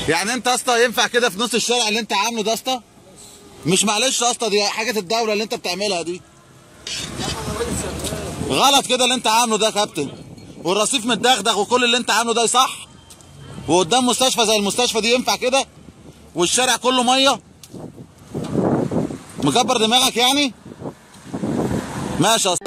يعني انت يا اسطى ينفع كده في نص الشارع اللي انت عامله ده يا اسطى مش معلش يا اسطى دي حاجه الدوله اللي انت بتعملها دي غلط كده اللي انت عامله ده يا كابتن والرصيف متدغدغ وكل اللي انت عامله ده صح وقدام مستشفى زي المستشفى دي ينفع كده والشارع كله ميه مكبر دماغك يعني ماشي يا اسطى